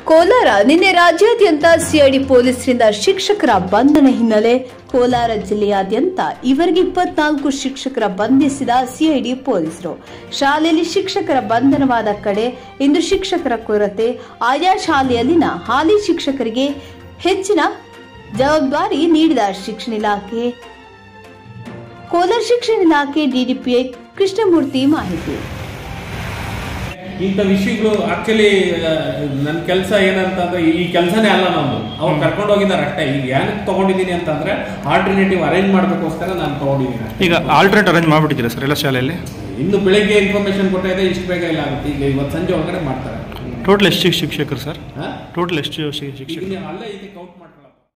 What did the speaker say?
ಕೋಲಾರ ನಿನ್ನೆ ರಾಜ್ಯಾದ್ಯಂತ ಸಿಐಡಿ ಪೊಲೀಸರಿಂದ ಶಿಕ್ಷಕರ ಬಂಧನ ಹಿನ್ನೆಲೆ ಕೋಲಾರ ಜಿಲ್ಲೆಯಾದ್ಯಂತ ಇವರಿಗೆ ಇಪ್ಪತ್ನಾಲ್ಕು ಶಿಕ್ಷಕರ ಬಂಧಿಸಿದ ಸಿಐಡಿ ಪೊಲೀಸರು ಶಾಲೆಯಲ್ಲಿ ಶಿಕ್ಷಕರ ಬಂಧನವಾದ ಕಡೆ ಇಂದು ಶಿಕ್ಷಕರ ಕೊರತೆ ಆಯಾ ಶಾಲೆಯಲ್ಲಿನ ಹಾಲಿ ಶಿಕ್ಷಕರಿಗೆ ಹೆಚ್ಚಿನ ಜವಾಬ್ದಾರಿ ನೀಡಿದ ಶಿಕ್ಷಣ ಇಲಾಖೆ ಕೋಲಾರ ಶಿಕ್ಷಣ ಇಲಾಖೆ ಡಿಡಿಪಿಐ ಕೃಷ್ಣಮೂರ್ತಿ ಮಾಹಿತಿ ಇಂಥ ವಿಷಯಗಳು ಆಕ್ಚುಲಿ ನನ್ನ ಕೆಲಸ ಏನಂತಂದ್ರೆ ಈ ಕೆಲಸನೇ ಅಲ್ಲ ನಮ್ದು ಅವ್ರು ಕರ್ಕೊಂಡು ಹೋಗಿದ್ದಾರೆ ಅಷ್ಟೇ ಈಗ ಏನಕ್ಕೆ ತಗೊಂಡಿದ್ದೀನಿ ಅಂತಂದ್ರೆ ಆಲ್ಟರ್ನೇಟಿವ್ ಅರೇಂಜ್ ಮಾಡೋದಕ್ಕೋಸ್ಕರ ನಾನು ತಗೊಂಡಿದ್ದೀನಿ ಅಷ್ಟೇ. ಈಗ ಆಲ್ಟ್ರೇಟ್ ಅರೇಂಜ್ ಮಾಡಿಬಿಟ್ಟಿದ್ದೀರಾ ಸರ್ ಎಲ್ಲ ಶಾಲೆಯಲ್ಲಿ ಇನ್ನು ಬೆಳಿಗ್ಗೆ ಇನ್ಫಾರ್ಮೇಶನ್ ಕೊಟ್ಟಿದೆ ಇಷ್ಟು ಬೇಗ ಇಲ್ಲ ಆಗುತ್ತೆ ಈಗ ಇವತ್ತು ಸಂಜೆ ಒಳಗಡೆ ಮಾಡ್ತಾರೆ ಟೋಟಲ್ ಎಷ್ಟು ಶಿಕ್ಷಕರು ಸರ್ ಹಾ? ಟೋಟಲ್ ಎಷ್ಟು ಶಿ- ಈಗ ಶಿಕ್ಷಕರು ನೀವು ಅಲ್ಲೇ ಇದಕ್ಕೆ ಕೌಂಟ್ ಮಾಡ್ತಾರೆ